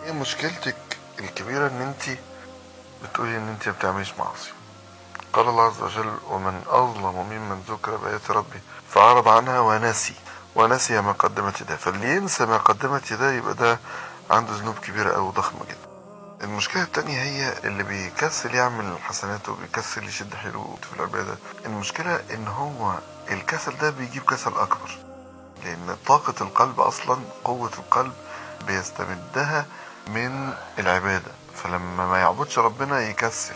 ايه مشكلتك الكبيرة ان انت بتقولي ان انت ما بتعمليش معاصي قال الله عز وجل ومن اظلم ممن ذكر بآيات ربي فأعرض عنها ونسي ونسي ما قدمت يداه فاللي ينسى ما قدمت يداه يبقى ده عنده ذنوب كبيرة أو ضخمة جدا المشكلة التانية هي اللي بيكسل يعمل الحسنات وبيكسل يشد حيله في العبادة المشكلة ان هو الكسل ده بيجيب كسل أكبر لأن طاقة القلب أصلا قوة القلب بيستمدها من العبادة فلما ما يعبدش ربنا يكسل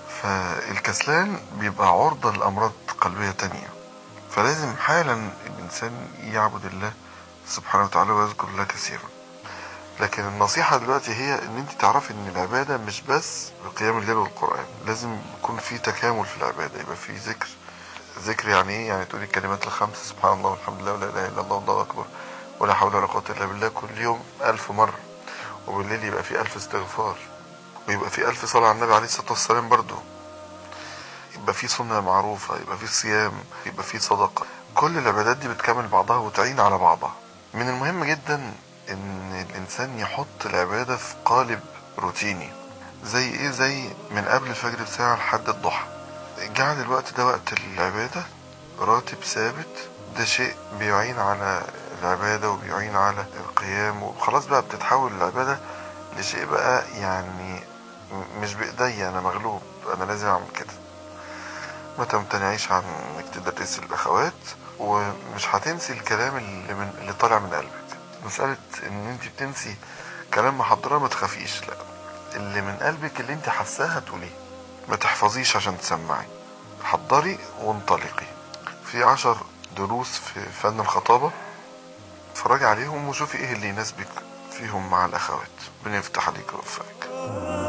فالكسلان بيبقى عرضة لأمراض قلبية تانية فلازم حالا الإنسان يعبد الله سبحانه وتعالى ويذكر الله كثيرا لكن النصيحة دلوقتي هي ان انت تعرفي ان العبادة مش بس بقيام الليل والقرآن لازم يكون في تكامل في العبادة يبقى في ذكر ذكر يعني ايه يعني تقولي الكلمات الخمس سبحان الله والحمد لله ولا اله الا الله والله اكبر ولا حول ولا قوة الا بالله كل يوم الف مرة وبالليل يبقى في الف استغفار ويبقى في الف صلاة على النبي عليه الصلاة والسلام برضو يبقى في سنة معروفة يبقى في صيام يبقى في صدقة كل العبادات دي بتكمل بعضها وتعين على بعضها من المهم جدا ان الانسان يحط العبادة في قالب روتيني زي ايه زي من قبل الفجر بساعة لحد الضحى جعل الوقت ده وقت العبادة راتب ثابت ده شيء بيعين على العبادة وبيعين على القيام وخلاص بقى بتتحول العبادة لشيء بقى يعني مش بإيديا أنا مغلوب أنا لازم أعمل كده ما تمتنعيش عن انك تدرسي الاخوات ومش هتنسي الكلام اللي من اللي طالع من قلبك مسألة ان انت بتنسي كلام محضرة ما تخافيش لا اللي من قلبك اللي انت حساها تقوليه ما تحفظيش عشان تسمعي حضري وانطلقي في عشر دروس في فن الخطابة اتفرجي عليهم وشوفي ايه اللي يناسبك فيهم مع الاخوات ربنا يفتح عليك ويوفقك